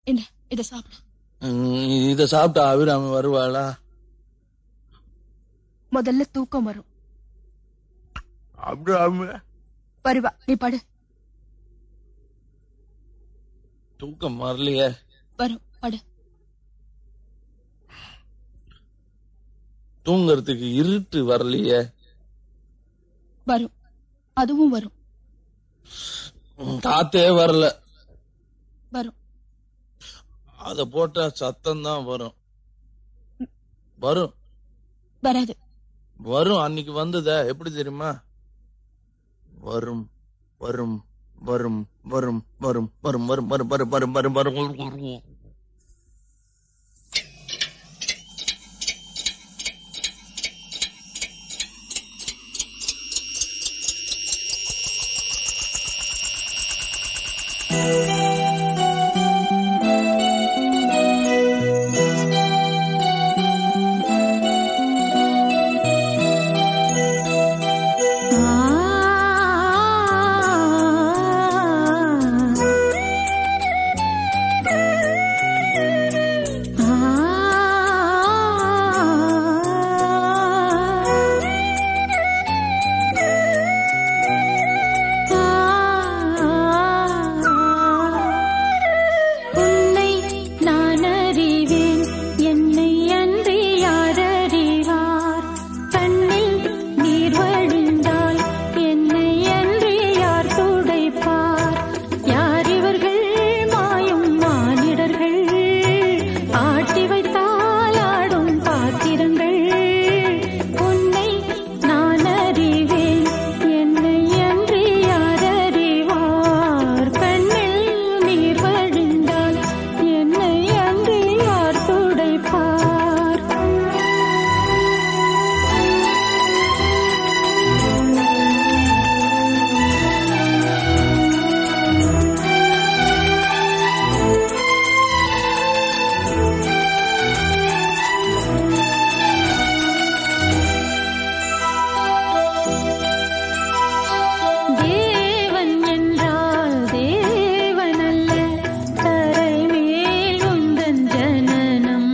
என்ன இத சாப்பிடு ம், இத சாப்பிட்டா அபிராமி வருவாளா முதல்ல தூக்கம் வரும் அபிராமி வருவா நீ படு தூக்கம் வரலையே வரும் படு தூங்கறதுக்கு இருட்டு வரலையே வரும் அதுவும் வரும் ம், காத்தே வரல வரும் அத போட்டா சத்தம் தான் வரும் வரும் வராது வரும் அன்னைக்கு வந்ததே எப்படி தெரியுமா வரும் வரும் வரும் வரும் வரும் வரும் வரும் வரும் வரும் வரும் வரும் வரும் வரும் உன்னை நான் அறிவேன் என்னை அன்றி யார் அறிவார் கண்ணில் நீர் வழிந்தால் என்னை அன்றி யார் துடைப்பார் யார் இவர்கள் மாயும் மானிடர்கள் ஆட்டி வைத்தால் ஆடும் பாத்திரங்கள் உன்னை நான் அறிவேன் என்னை அன்றி யார் அறிவார் கண்ணில் நீர் வழிந்தால் என்னை அன்றி யார் துடைப்பார் தேவன் என்றால் தேவன் அல்ல தரை மேல் உந்தன் ஜனனம்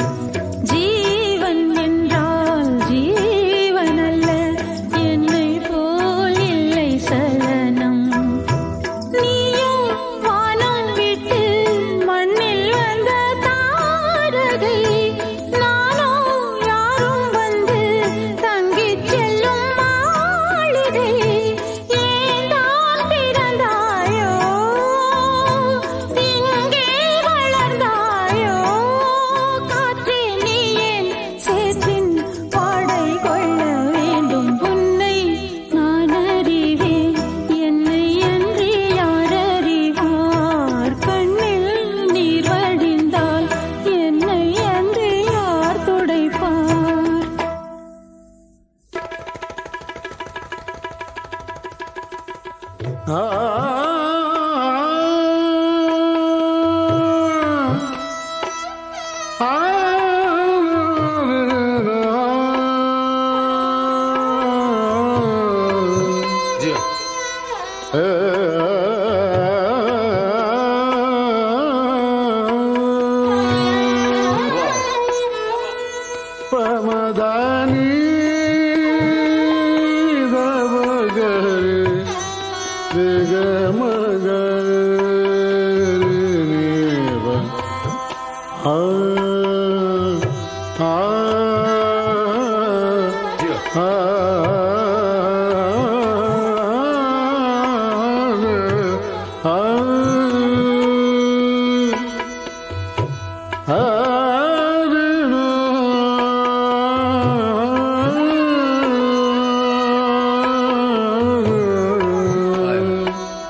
ஜீவன் என்றால் ஜீவன் அல்ல என்னை போல் இல்லை சலனம் நீயோ வானம் விட்டு மண்ணில் வந்த தாரகை நானோ யாரும் வந்து தங்கிச் செல்லும் மாளிகை ஏந்தான் பிறந்தாயோ இங்கே வளர்ந்தாயோ காற்றே நீ ஏன் சேற்றின் பாடை கொள்ள வேண்டும் உன்னை நான் அறிவேன் என்னை அன்றி யார் அறிவார் கண்ணில் நீர் வடிந்தால் என்னை அன்றி யார் துடைப்பார் பமதானி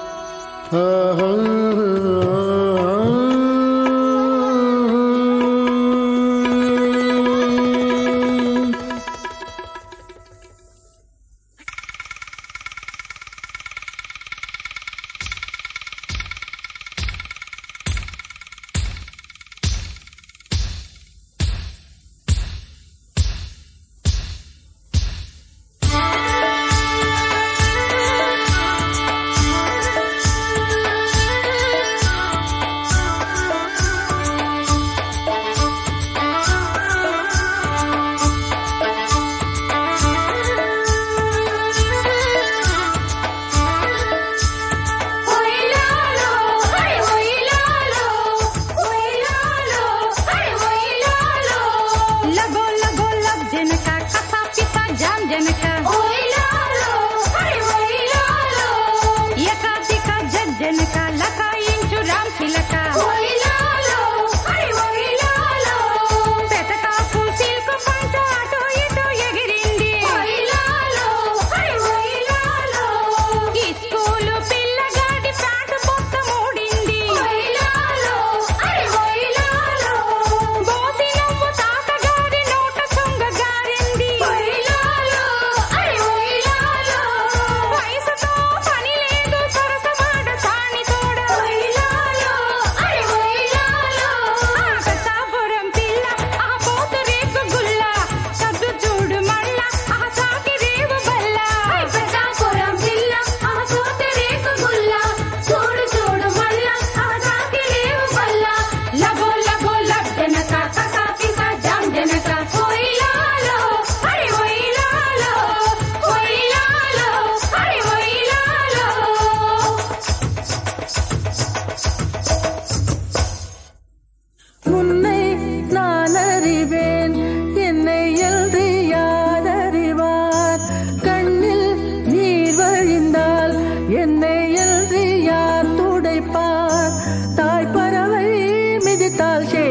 ஆ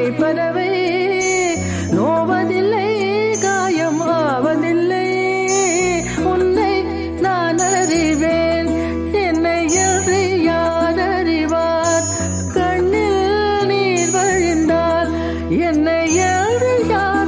பறவை நோவதில்லை காயம் ஆவதில்லை உன்னை நான் அறிவேன் என்னை என்று யார் அறிவார் கண்ணில் நீர் வழிந்தால் என்னை என்று யார்